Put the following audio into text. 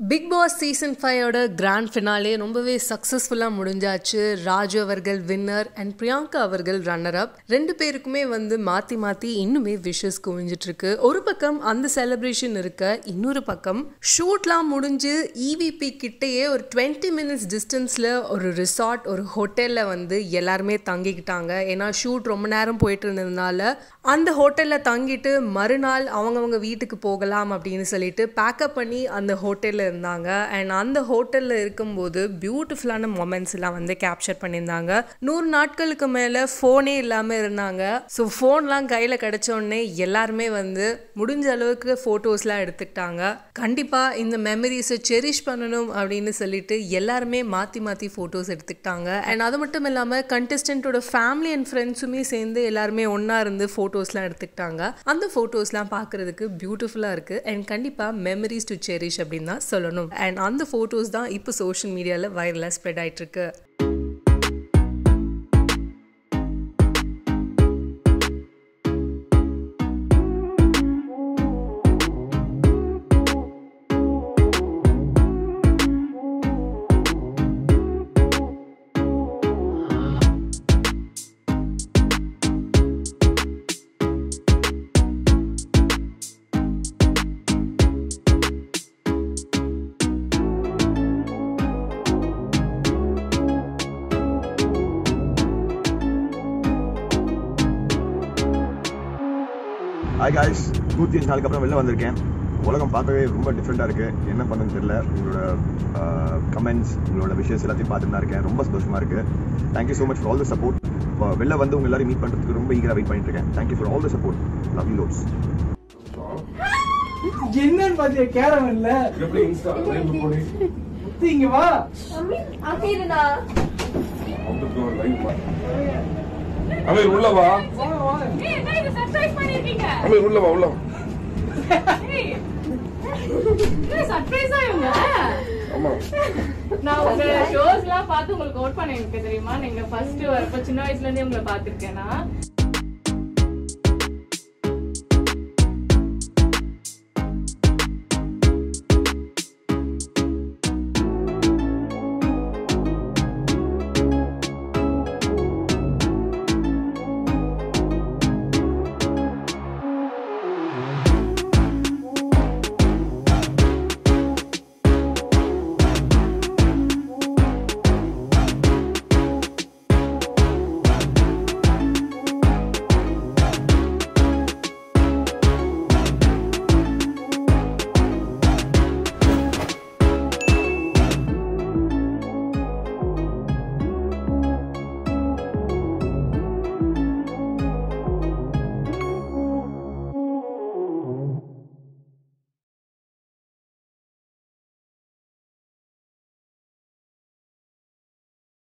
Big boss season ஃபைவோட grand finale ரொம்பவே சக்ஸஸ்ஃபுல்லாக முடிஞ்சாச்சு ராஜு அவர்கள் வின்னர் அண்ட் பிரியங்கா அவர்கள் ரன்னர் அப் ரெண்டு பேருக்குமே வந்து மாற்றி மாற்றி இன்னுமே விஷஸ் குவிஞ்சிட்டு இருக்கு ஒரு பக்கம் அந்த செலிப்ரேஷன் இருக்க இன்னொரு பக்கம் ஷூட்லாம் முடிஞ்சு இவிபி கிட்டேயே ஒரு டுவெண்ட்டி மினிட்ஸ் டிஸ்டன்ஸில் ஒரு ரிசார்ட் ஒரு ஹோட்டலில் வந்து எல்லாருமே தங்கிக்கிட்டாங்க ஏன்னா ஷூட் ரொம்ப நேரம் போயிட்டு இருந்ததுனால அந்த ஹோட்டலில் தங்கிட்டு மறுநாள் அவங்கவங்க வீட்டுக்கு போகலாம் அப்படின்னு சொல்லிட்டு பேக்கப் பண்ணி அந்த ஹோட்டலில் இருந்தாங்க அண்ட் அந்த ஹோட்டலில் இருக்கும்போது பியூட்டிஃபுல்லான மொமெண்ட்ஸ் எல்லாம் வந்து கேப்சர் பண்ணியிருந்தாங்க நூறு நாட்களுக்கு மேலே ஃபோனே இல்லாமல் இருந்தாங்க ஸோ ஃபோன்லாம் கையில் கிடைச்ச உடனே எல்லாருமே வந்து முடிஞ்ச அளவுக்கு ஃபோட்டோஸ்லாம் எடுத்துக்கிட்டாங்க கண்டிப்பாக இந்த மெமரிஸை செரிஷ் பண்ணணும் அப்படின்னு சொல்லிட்டு எல்லாருமே மாற்றி மாற்றி ஃபோட்டோஸ் எடுத்துக்கிட்டாங்க அண்ட் அது மட்டும் இல்லாமல் கண்டெஸ்டண்ட்டோட ஃபேமிலி அண்ட் ஃப்ரெண்ட்ஸுமே சேர்ந்து எல்லாருமே ஒன்றா இருந்து ஃபோட்டோஸ்லாம் எடுத்துக்கிட்டாங்க அந்த ஃபோட்டோஸ்லாம் பார்க்குறதுக்கு பியூட்டிஃபுல்லாக இருக்குது அண்ட் கண்டிப்பாக மெமரிஸ் டு செரிஷ் அப்படின்னு தான் சொல்லணும் அண்ட் அந்த ஃபோட்டோஸ் தான் இப்போ சோஷியல் மீடியாவில் வைரலாக ஸ்ப்ரெட் ஆயிட்டு இருக்கு ஹாய் காய்ஸ் நூற்றி அஞ்சு நாளுக்கு அப்புறம் வெளில வந்திருக்கேன் உலகம் பார்க்கவே ரொம்ப டிஃப்ரெண்ட்டாக இருக்குது என்ன பண்ணுன்னு தெரியல உங்களோட கமெண்ட்ஸ் உங்களோட விஷயஸ் எல்லாத்தையும் பார்த்துட்டு தான் இருக்கேன் ரொம்ப சந்தோஷமாக இருக்குது thank you so much for all the support வெளில வந்து உங்க எல்லாரும் மீட் பண்ணுறதுக்கு ரொம்ப ஈகராக வெயிட் பண்ணிட்டு இருக்கேன் thank you for all the support love you lots என்னன்னு பாத்தியா கேரவன்ல எப்படி இன்ஸ்டா லைவ் போடி இங்க வா அகிலனா அவுட் லைவ் அமீர் உள்ள வா வா, வா. ஏய் என்ன இது சர்ப்ரைஸ் பண்ணிருக்கீங்க அமீர் உள்ள வா உள்ள வா ஏய் இது சர்ப்ரைஸா இவங்க ஆமா நான் உங்க ஷோஸ்லாம் பார்த்து உங்களுக்கு அவுட் பண்ண எனக்கு தெரியுமா நீங்க ஃபர்ஸ்ட் வரப்ப சின்ன வயசுல இருந்தே உங்களை பார்த்திருக்கேன் நான்